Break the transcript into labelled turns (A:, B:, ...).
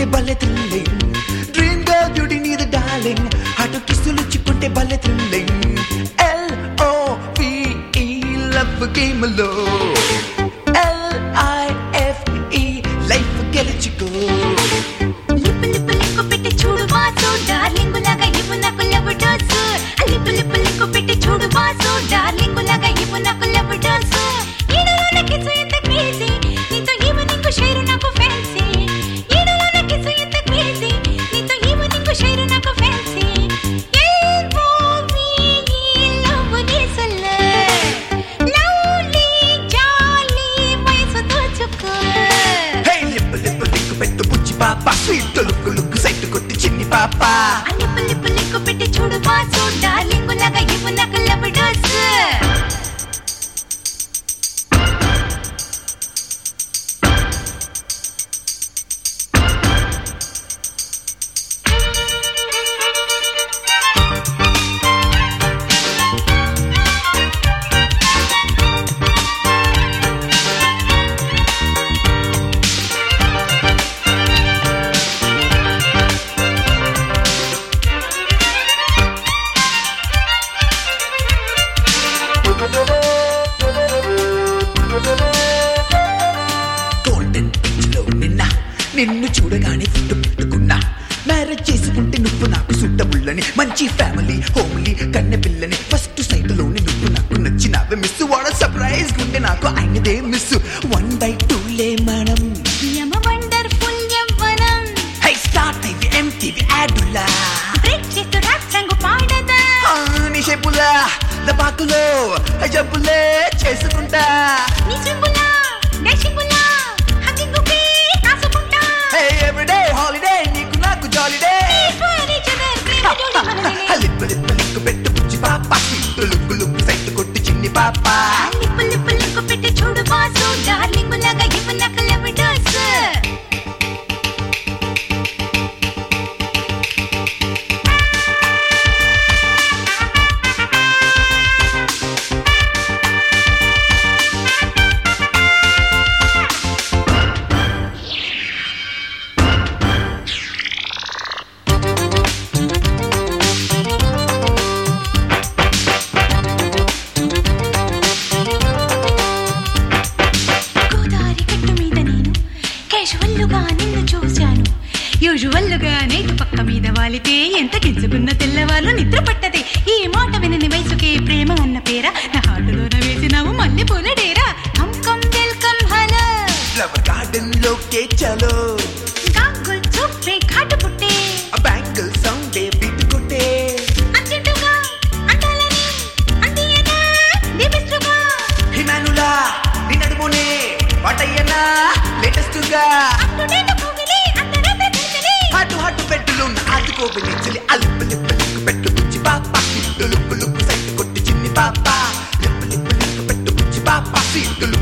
A: భలే thrilling dream girl beauty నీది darling అటు కిస్సులు చిక్కుంటే భలే thrilling L O P E love game లో L I F E life గెలుచుకో
B: లిప్పు లిప్పు లిక్కు పెట్టి చూడు బాసు డార్లింగు లాగా ఇవ్వు నాకు love dose lip lip lick పెట్టి చూడు బాసు డార్లింగు లాగా ఇవ్వు నాకు లవ్ డోసు ఈడలోన కిసు ఎంత క్రేజీ నీతో ఈవినింగ్ షేరు నాకు ఫ్యాన్సీ ఈడలోన కిసు ఎంత క్రేజీ నీతో ఈవినింగ్ షేరు నాకు ఫ్యాన్సీ లవ్ గీసల లవ్లీ జాలీ వయసు దోచుకో
A: హే లిప్ లిప్ లిక్ పెట్టు బుజ్జి పాప స్వీట్ లుక్ లుక్ సైట్ కొట్టి చిన్ని పాప
B: లిప్పు లిప్పు లిక్కు పెట్టి చూడు బాసు డార్లింగు లాగా ఇవ్వు నాకు లవ్ డోసు
A: గోల్డెన్ బీచ్ లో నిన్న నిన్ను చూడగానే ఫుడ్ పెట్టుకున్నా మ్యారేజ్ చేసుకుంటే నువ్వు నాకు సూటబుల్ అని మంచి ఫ్యామిలీ హోమ్లీ కన్నె పిల్లని ఫస్ట్ సైట్ లోని నువ్వు నాకు నచ్చినావే మిస్ వాడ సర్ప్రైజ్ ఉంటే నాకు అయినదే మిస్ వన్ బై టూ లే మనం
B: యమ వండర్ఫుల్ యవ్వనం
A: హై స్టార్ట్ ఇది ఎంటీవీ యాడులా
B: బ్రేక్ చేస్తూ రాక్ సంగు పాడదా
A: నీ షేపులా దపాకులో జబ్బులే చేసుకుంటా
B: నీ సింబులా డేషింగులా హగ్గింగుకి కాసుకుంటా
A: హే ఎవ్రీడే హాలిడే నీకు నాకు జాలిడే
B: ఫర్ ఈచ్ అదర్ ప్రేమ జోడి మనదిలే
A: లిప్పు లిప్పు లిక్కు పెట్టు బుజ్జి పాప స్వీట్ లుక్కు లుక్కు సైట్ కొట్టి చిన్ని పాప
B: లిప్పు లిప్పు లిక్కు పెట్టి చూడు బాసు డార్లింగు లాగా ఇవ్వు నాకు లవ్ డోసు గోదారి గట్టు మీద నేను క్యాజువల్లుగా నిన్ను చూశాను యూజువల్లుగా నేటు పక్క మీద వాలితే ఎంత గింజుకున్న తెల్లవాళ్ళు నిద్ర పట్టదే ఈ మాట వినని వయసుకే ప్రేమ అన్న పేర నా హాటులోన వేసినావు మల్లె పూల డేరా come come welcome hello
A: flower garden లోకే చలో
B: గాగుల్ చూపే ఘాటు పుట్టే
A: బ్యాంగిల్ సౌండే బీట్ కొట్టే
B: అర్జెంటుగా అంటాలని అందియనా దీపిస్తుగా
A: హిమానులా నీ నడుమునే వాటయ్యనా లేటెస్ట్ గా
B: అప్ టు డేట్ కోగిలి అందరూ తెలిసి
A: హాటు హాటు పెట్టులు ఆదుకోవి నిచ్చలి అలిప్పు లిప్పు లిక్కు పెట్టు బుజ్జి పాప స్వీట్ లుక్కు లుక్కు సైట్ కొట్టి చిన్ని పాప లిప్పు లిప్పు లిక్కు పెట్టు బుజ్జి పాప స్వీట్